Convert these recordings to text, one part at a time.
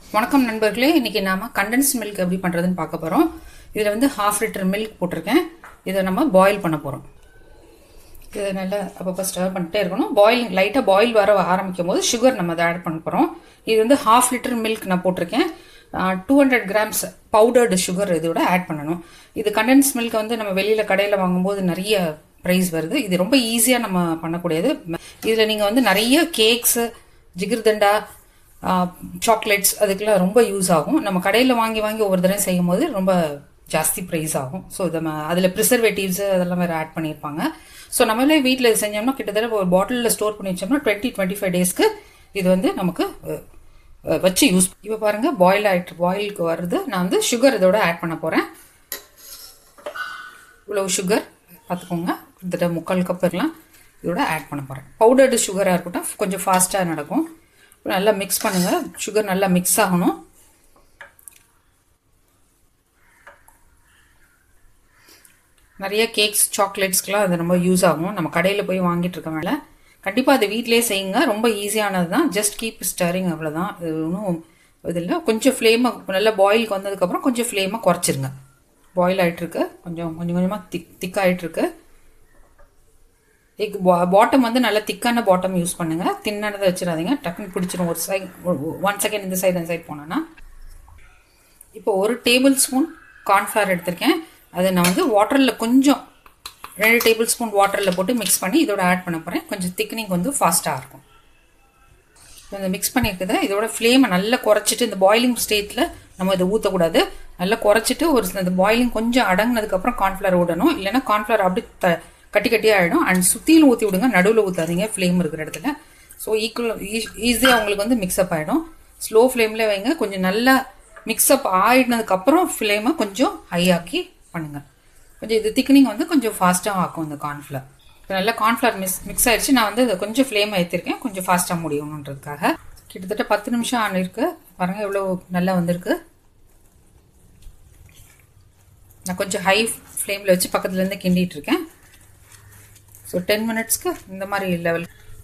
வணக்கம் நண்பர்களே இன்னைக்கு நாம கண்டென்ஸ் மில்க் எப்படி பண்றதுன்னு பார்க்க போறோம் இதுல வந்து ஹாஃப் லிட்டர் மில்க் போட்டிருக்கேன் இதை நம்ம பாயில் பண்ண போறோம் இதை நல்லா அப்பப்போ ஸ்டர் பண்ணிட்டே இருக்கணும் பாயில் லைட்டாக பாயில் வர ஆரம்பிக்கும் போது சுகர் நம்ம அதை ஆட் பண்ண போகிறோம் இது வந்து ஹாஃப் லிட்டர் மில்க் நான் போட்டிருக்கேன் two hundred grams powdered sugar இதோட ஆட் பண்ணணும் இது கண்டென்ஸ் மில்க் வந்து நம்ம வெளியில் கடையில் வாங்கும்போது நிறைய ப்ரைஸ் வருது இது ரொம்ப ஈஸியாக நம்ம பண்ணக்கூடியது இதில் நீங்கள் வந்து நிறைய கேக்ஸு ஜிகிர்தண்டா சாக்லேட்ஸ் அதுக்கெல்லாம் ரொம்ப யூஸ் ஆகும் நம்ம கடையில் வாங்கி வாங்கி ஒவ்வொரு தடவை செய்யும் போது ரொம்ப ஜாஸ்தி ப்ரைஸ் ஆகும் ஸோ நம்ம அதில் ப்ரிசர்வேட்டிவ்ஸ் அதெல்லாம் வேறு ஆட் பண்ணியிருப்பாங்க ஸோ நம்மளே வீட்டில் இது செஞ்சோம்னா கிட்டத்தட்ட ஒரு பாட்டிலில் ஸ்டோர் பண்ணி வச்சோம்னா டுவெண்ட்டி டுவெண்ட்டி ஃபைவ் டேஸ்க்கு இது வந்து நமக்கு அஹ், அஹ், வச்சு யூஸ் இப்போ பாருங்கள் பாயில் ஆகிட்டு பாயிலுக்கு வருது நான் வந்து சுகர் இதோட ஆட் பண்ண போகிறேன் இவ்வளவு சுகர் பார்த்துக்கோங்க கிட்டத்தட்ட முக்கால் கப் இருக்கலாம் இதோட ஆட் பண்ண போகிறேன் பவுடர்டு சுகராக இருக்கட்டும் கொஞ்சம் ஃபாஸ்ட்டாக நடக்கும் நல்லா மிக்ஸ் பண்ணுங்கள் சுகர் நல்லா மிக்ஸ் ஆகணும் நிறைய கேக்ஸ் சாக்லேட்ஸ்க்கெலாம் அது ரொம்ப யூஸ் ஆகும் நம்ம கடையில் போய் வாங்கிட்டு இருக்க வேலை கண்டிப்பாக அதை வீட்டிலேயே செய்யுங்க ரொம்ப ஈஸியானது தான் ஜஸ்ட் கீப் ஸ்டரிங் அவ்வளோதான் இது ஒன்றும் இதில் கொஞ்சம் ஃப்ளேமை நல்லா பாயிலுக்கு வந்ததுக்கப்புறம் கொஞ்சம் ஃப்ளேமை குறைச்சிருங்க பாயில் ஆகிட்டுருக்கு கொஞ்சம் கொஞ்சம் கொஞ்சமாக திக் திக்காகிட்டுருக்கு எக் பாட்டம் வந்து நல்லா திக்கான பாட்டம் யூஸ் பண்ணுங்க தின்னானதை வச்சிடாதீங்க டக்குன்னு பிடிச்சிரும் ஒரு சைட் ஒன் செகண்ட் இந்த சைடு அந்த சைடு போனோன்னா இப்போ ஒரு டேபிள் ஸ்பூன் கார்ன்ஃப்ளவர் எடுத்திருக்கேன் அதை நான் வந்து வாட்டரில் கொஞ்சம் ரெண்டு டேபிள் ஸ்பூன் வாட்டரில் போட்டு மிக்ஸ் பண்ணி இதோட ஆட் பண்ண போகிறேன் கொஞ்சம் திக்னிங் வந்து ஃபாஸ்ட்டாக இருக்கும் இப்போ இந்த மிக்ஸ் பண்ணியிருக்குது இதோட ஃப்ளேமை நல்லா குறைச்சிட்டு இந்த பாயிலிங் ஸ்டேட்டில் நம்ம இதை ஊற்றக்கூடாது நல்லா குறைச்சிட்டு ஒரு இந்த பாயிலிங் கொஞ்சம் அடங்கினதுக்கப்புறம் கார்ன்ஃப்ளவர் விடணும் இல்லைன்னா கார்ன்ஃப்ளவர் அப்படி த கட்டி கட்டியாக ஆகிடும் அண்ட் சுற்றிலும் ஊற்றி விடுங்க நடுவில் ஊற்றாதீங்க ஃப்ளேம் இருக்கிற இடத்துல ஸோ ஈக்குவல் ஈஸியாக உங்களுக்கு வந்து மிக்ஸ்அப் ஆகிடும் ஸ்லோ ஃப்ளேமில் வைங்க கொஞ்சம் நல்லா மிக்ஸ்அப் ஆகினதுக்கப்புறம் ஃப்ளேமை கொஞ்சம் ஹை ஆக்கி பண்ணுங்கள் கொஞ்சம் இது திக்னிங் வந்து கொஞ்சம் ஃபாஸ்ட்டாக ஆக்கும் இந்த கார்ன்ஃப்ளவர் இப்போ நல்லா கார்ன்ஃப்ளவர் மிக்ஸ் மிக்ஸ் ஆயிடுச்சு நான் வந்து இதை கொஞ்சம் ஃப்ளேம் ஏற்றிருக்கேன் கொஞ்சம் ஃபாஸ்ட்டாக முடியணுன்றதுக்காக கிட்டத்தட்ட பத்து நிமிஷம் ஆன இருக்கு பாருங்கள் எவ்வளோ நல்லா வந்திருக்கு நான் கொஞ்சம் ஹை ஃப்ளேமில் வச்சு பக்கத்துலேருந்து கிண்டிட்டு இருக்கேன் ஸோ டென் மினிட்ஸ்க்கு இந்த மாதிரி லெவல்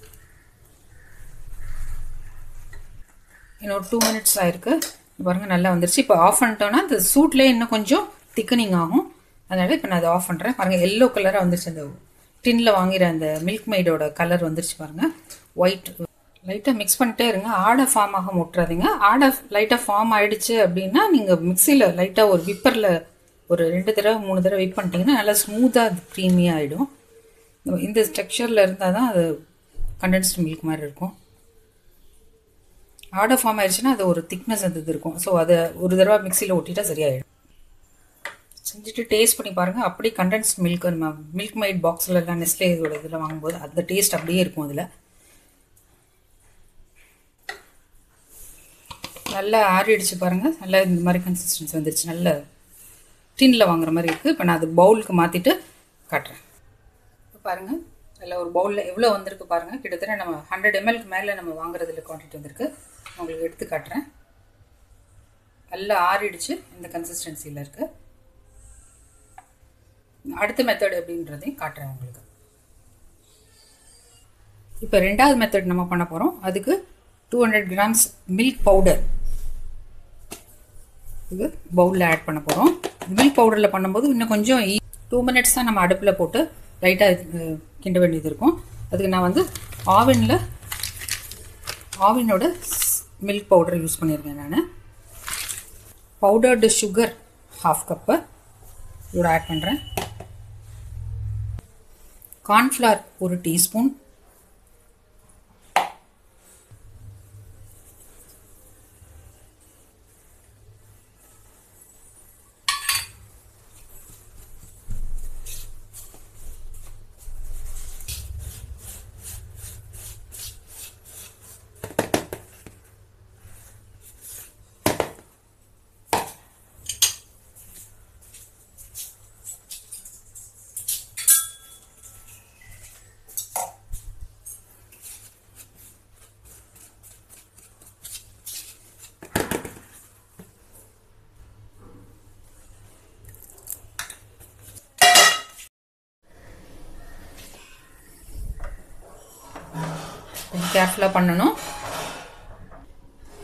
இன்னும் ஒரு டூ மினிட்ஸ் ஆயிருக்கு பாருங்கள் நல்லா வந்துருச்சு இப்போ ஆஃப் பண்ணிட்டோன்னா அந்த சூட்லேயே இன்னும் கொஞ்சம் திக்கனிங் ஆகும் அதனால இப்போ நான் அதை ஆஃப் பண்ணுறேன் பாருங்கள் எல்லோ கலராக வந்துருச்சு அந்த டின்னில் வாங்கிற அந்த மில்க் மெய்டோட கலர் வந்துருச்சு பாருங்கள் ஒயிட் லைட்டாக மிக்ஸ் பண்ணிட்டே இருங்க ஆடை ஃபார்ம் ஆக முட்டுறாதீங்க ஆடை லைட்டாக ஃபார்ம் ஆயிடுச்சு அப்படின்னா நீங்கள் மிக்சியில் லைட்டாக ஒரு விப்பரில் ஒரு ரெண்டு தடவை மூணு தடவை விப் பண்ணிட்டீங்கன்னா நல்லா ஸ்மூத்தாக க்ரீமியாக ஆகிடும் இந்த ஸ்ட்ரக்சரில் இருந்தால் தான் அது கண்டென்ஸ்டு மில்க் மாதிரி இருக்கும் ஆடை ஃபார்ம் ஆயிடுச்சுன்னா அது ஒரு திக்னஸ் அந்த இது இருக்கும் ஸோ அதை ஒரு தடவை மிக்சியில் ஒட்டிட்டா சரியாயிடும் செஞ்சுட்டு டேஸ்ட் பண்ணி பாருங்கள் அப்படியே கண்டென்ஸ் மில்க் நம்ம மில்க் மைட் பாக்ஸில் எல்லாம் நெஸ்லே இதோட இதில் வாங்கும்போது அந்த டேஸ்ட் அப்படியே இருக்கும் அதில் நல்லா ஆறிடுச்சு பாருங்கள் நல்லா இந்த மாதிரி கன்சிஸ்டன்சி வந்துருச்சு நல்ல டின்னில் வாங்குற மாதிரி இருக்குது இப்போ நான் அது பவுலுக்கு மாற்றிட்டு காட்டுறேன் இப்போ பாருங்கள் அதில் ஒரு பவுலில் எவ்வளோ வந்திருக்கு பாருங்கள் கிட்டத்தட்ட நம்ம ஹண்ட்ரட் எம்எல்க்கு மேலே நம்ம வாங்குறதுல குவான்டிட்டி வந்திருக்கு உங்களுக்கு எடுத்து காட்டுறேன் நல்லா ஆறிடுச்சு இந்த கன்சிஸ்டன்சியில் இருக்குது அடுத்த மெத்தட் எப்படின்றதையும் காட்டுறேன் உங்களுக்கு இப்போ ரெண்டாவது மெத்தட் நம்ம பண்ண போகிறோம் அதுக்கு two hundred grams milk powder இது பவுலில் ஆட் பண்ண போகிறோம் மில்க் பவுடரில் பண்ணும்போது இன்னும் கொஞ்சம் டூ மினிட்ஸ் தான் நம்ம அடுப்பில் போட்டு லைட்டாக கிண்ட வேண்டியது இருக்கும் அதுக்கு நான் வந்து ஆவினில் ஆவினோட மில்க் பவுடர் யூஸ் பண்ணியிருக்கேன் நான் பவுடர்டு சுகர் ஹாஃப் கப்பு இதோட ஆட் பண்ணுறேன் கார்ன்ஃப்ளவர் ஒரு டீஸ்பூன் கொஞ்சம் கேர்ஃபுல்லாக பண்ணணும்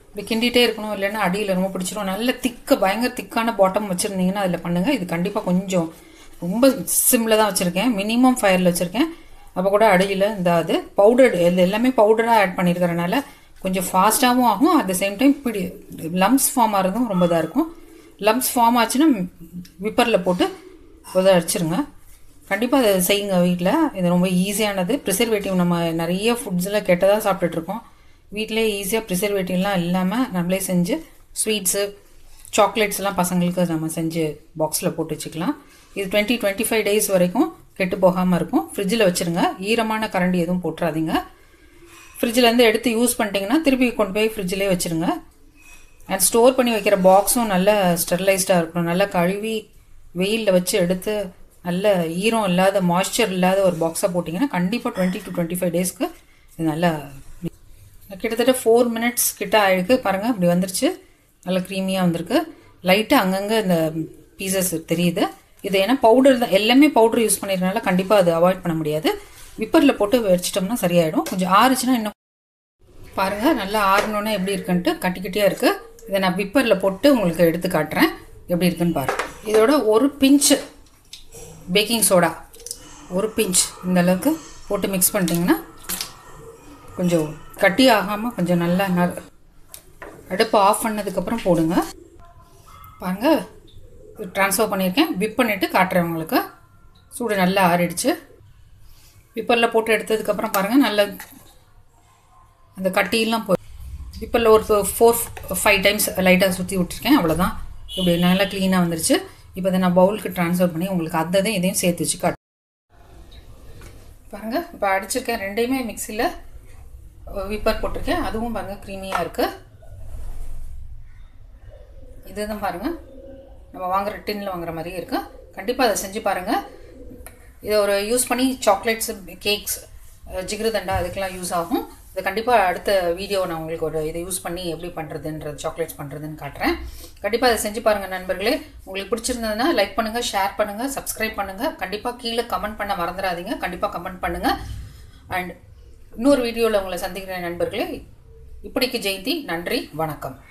இப்படி கிண்டிகிட்டே இருக்கணும் இல்லைன்னா அடியில் ரொம்ப பிடிச்சிரும் நல்ல திக்க பயங்கர திக்கான பாட்டம் வச்சுருந்தீங்கன்னா அதில் பண்ணுங்கள் இது கண்டிப்பாக கொஞ்சம் ரொம்ப சிம்மில் தான் வச்சுருக்கேன் மினிமம் ஃபயரில் வச்சுருக்கேன் அப்போ கூட அடியில் இந்த அது பவுடர் இது எல்லாமே பவுடராக ஆட் பண்ணியிருக்கிறனால கொஞ்சம் ஃபாஸ்ட்டாகவும் ஆகும் அட் த சேம் டைம் பிடி லம்ஸ் ஃபார்ம் ஆகிறதும் ரொம்ப இதாக இருக்கும் லம்ஸ் ஃபார்ம் ஆச்சுன்னா விப்பரில் போட்டு உத அடிச்சிருங்க கண்டிப்பாக அதை செய்யுங்க வீட்டில் இது ரொம்ப ஈஸியானது ப்ரிசர்வேட்டிவ் நம்ம நிறைய ஃபுட்ஸில் கெட்டதாக சாப்பிட்டுட்ருக்கோம் வீட்டிலே ஈஸியாக ப்ரிசர்வேட்டிவ்லாம் இல்லாமல் நம்மளே செஞ்சு ஸ்வீட்ஸு சாக்லேட்ஸ்லாம் பசங்களுக்கு நம்ம செஞ்சு பாக்ஸில் போட்டு வச்சுக்கலாம் இது டுவெண்ட்டி டுவெண்ட்டி ஃபைவ் டேஸ் வரைக்கும் கெட்டு போகாமல் இருக்கும் ஃப்ரிட்ஜில் வச்சுருங்க ஈரமான கரண்டி எதுவும் போட்டுறாதீங்க ஃப்ரிட்ஜிலேருந்து எடுத்து யூஸ் பண்ணிட்டீங்கன்னா திருப்பி கொண்டு போய் ஃப்ரிட்ஜிலே வச்சுருங்க அண்ட் ஸ்டோர் பண்ணி வைக்கிற பாக்ஸும் நல்ல ஸ்டெர்லைஸ்டாக இருக்கணும் நல்லா கழுவி வெயிலில் வச்சு எடுத்து நல்ல ஈரம் இல்லாத மாய்ஸ்சர் இல்லாத ஒரு பாக்ஸாக போட்டிங்கன்னா கண்டிப்பாக டுவெண்ட்டி டு டுவெண்ட்டி ஃபைவ் டேஸ்க்கு இது நல்லா கிட்டத்தட்ட ஃபோர் மினிட்ஸ் கிட்ட ஆயிருக்கு பாருங்கள் இப்படி வந்துருச்சு நல்லா க்ரீமியாக வந்திருக்கு லைட்டாக அங்கங்கே இந்த பீசஸ் தெரியுது இது ஏன்னா பவுடர் தான் எல்லாமே பவுடர் யூஸ் பண்ணிடுறதுனால கண்டிப்பாக அது அவாய்ட் பண்ண முடியாது விப்பரில் போட்டு வச்சிட்டோம்னா சரியாயிடும் கொஞ்சம் ஆறுச்சுன்னா இன்னும் பாருங்கள் நல்லா ஆறணுன்னா எப்படி இருக்குன்ட்டு கட்டிக்கிட்டே இருக்குது இதை நான் விப்பரில் போட்டு உங்களுக்கு எடுத்து காட்டுறேன் எப்படி இருக்குன்னு பாருங்கள் இதோட ஒரு பிஞ்ச் பேக்கிங் சோடா ஒரு பிஞ்ச் இந்த அளவுக்கு போட்டு மிக்ஸ் பண்ணிட்டீங்கன்னா கொஞ்சம் கட்டி ஆகாமல் கொஞ்சம் நல்லா ந அடுப்பு ஆஃப் பண்ணதுக்கப்புறம் போடுங்க பாருங்கள் ட்ரான்ஸ்ஃபர் பண்ணியிருக்கேன் விப் பண்ணிவிட்டு காட்டுறேன் உங்களுக்கு சூடு நல்லா ஆறிடுச்சு விப்பரில் போட்டு எடுத்ததுக்கப்புறம் பாருங்கள் நல்ல அந்த கட்டியெல்லாம் போய் விப்பரில் ஒரு ஃபோர் ஃபைவ் டைம்ஸ் லைட்டாக சுற்றி விட்டுருக்கேன் அவ்வளோதான் இப்படி நல்லா க்ளீனாக வந்துருச்சு இப்போ அதை நான் பவுலுக்கு ட்ரான்ஸ்ஃபர் பண்ணி உங்களுக்கு அதையும் இதையும் சேர்த்து வச்சு காட்டு பாருங்கள் இப்போ அடிச்சிருக்கேன் ரெண்டையுமே மிக்சியில் விப்பர் போட்டிருக்கேன் அதுவும் பாருங்கள் க்ரீமியாக இருக்குது இதுதான் பாருங்கள் நம்ம வாங்குற டின்னில் வாங்குற மாதிரி இருக்குது கண்டிப்பாக அதை செஞ்சு பாருங்கள் இதை ஒரு யூஸ் பண்ணி சாக்லேட்ஸ் கேக்ஸ் ஜிகிருதண்டா அதுக்கெல்லாம் யூஸ் ஆகும் இதை கண்டிப்பாக அடுத்த வீடியோ நான் உங்களுக்கு ஒரு இதை யூஸ் பண்ணி எப்படி பண்ணுறதுன்றது சாக்லேட்ஸ் பண்ணுறதுன்னு காட்டுறேன் கண்டிப்பாக அதை செஞ்சு பாருங்கள் நண்பர்களே உங்களுக்கு பிடிச்சிருந்ததுன்னா லைக் பண்ணுங்கள் ஷேர் பண்ணுங்கள் சப்ஸ்கிரைப் பண்ணுங்கள் கண்டிப்பாக கீழே கமெண்ட் பண்ண மறந்துடாதீங்க கண்டிப்பாக கமெண்ட் பண்ணுங்கள் அண்ட் இன்னொரு வீடியோவில் உங்களை சந்திக்கிற நண்பர்களே இப்படிக்கு ஜெயந்தி நன்றி வணக்கம்